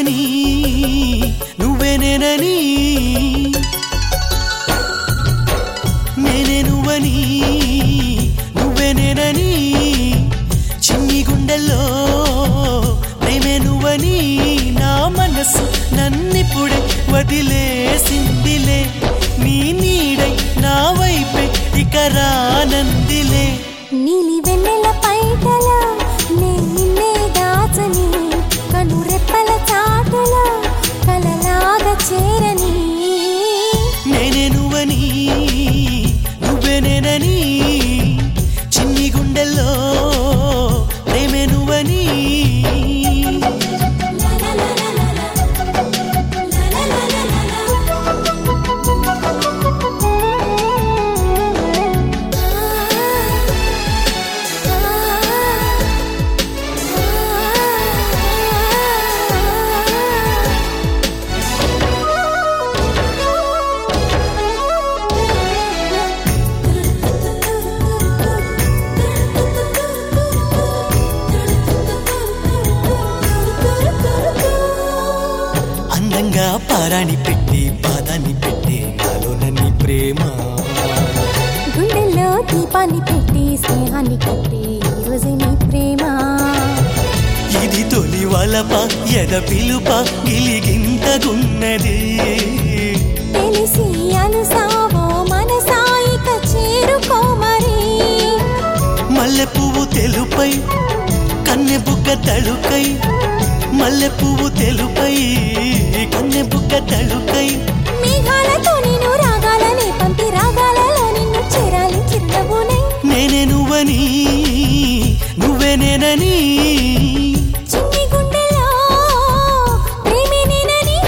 నువ్వేనువని నువ్వే నేనని నేనే నువ్వని నువ్వే నేనని చిన్ని గుండెల్లో ప్రేమే నువ్వని నా మనసు నన్నిప్పుడే వదిలేసిందిలే నీ నీడై నా వైపే ఇక రానందిలే నీలి వెన్నెల పైటల నే నిన్నే దాచని కను రెప్పల చాటుల కలలాగా చేరని నేనే నువ్వని నువ్వే నేనని చిన్ని గుండెల్లో ప్రేమే నువ్వని అందంగా పారాణి పెట్టి పాదాన్ని పెట్టి నాలో నన్ని ప్రేమ గుండెల్లో దీపాన్ని పెట్టి స్నేహాన్ని కట్టి ఈరోజు నీ ప్రేమ ఇది తొలి వలప ఎద పిలుప గిలిగింతగున్నది తెలిసి అనుసావో మనసాయిక చేరుకో మరి మల్లె పువ్వు తెలుపై కన్నె బుగ్గ తళుకై మల్లె పువ్వు తెలుపై కన్నె బుగ్గ తళుకై మేఘాలతో నేను రాగాలనే పంపి రాగాలలో నిన్ను చేరాలి చిరునవ్వునే నేనే నువ్వని నువ్వే నేనని చిన్ని గుండెలో ప్రేమే నేనని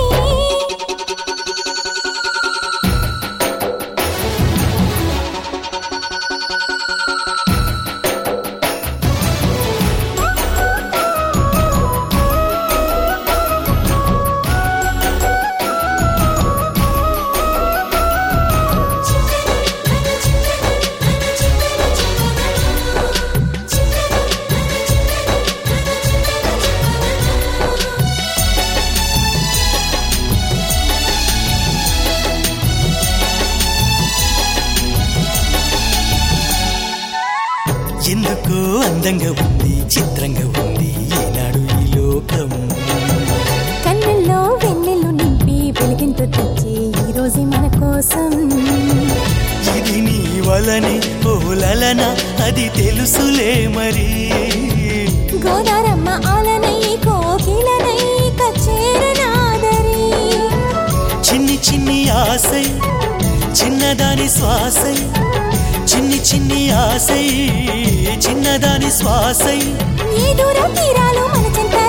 ఎందుకు అందంగా ఉంది చిత్రంగా ఉంది ఈనాడు ఈ లోకం కన్నుల్లో వెన్నెలు నింపి వెలిగింతు తెచ్చి ఈ రోజు మన కోసం ఇది నీ వలనే ఓలలన అది తెలుసులే మరి గోదారమ్మ ఆలనై కోకిలనై కచేరనాదరి చిన్ని చిన్ని ఆశై చిన్నదాని శ్వాసై చిన్ని చిన్ని ఆశై చిన్నదాని శ్వాసై ఈ దూర తీరాలు మన చెంత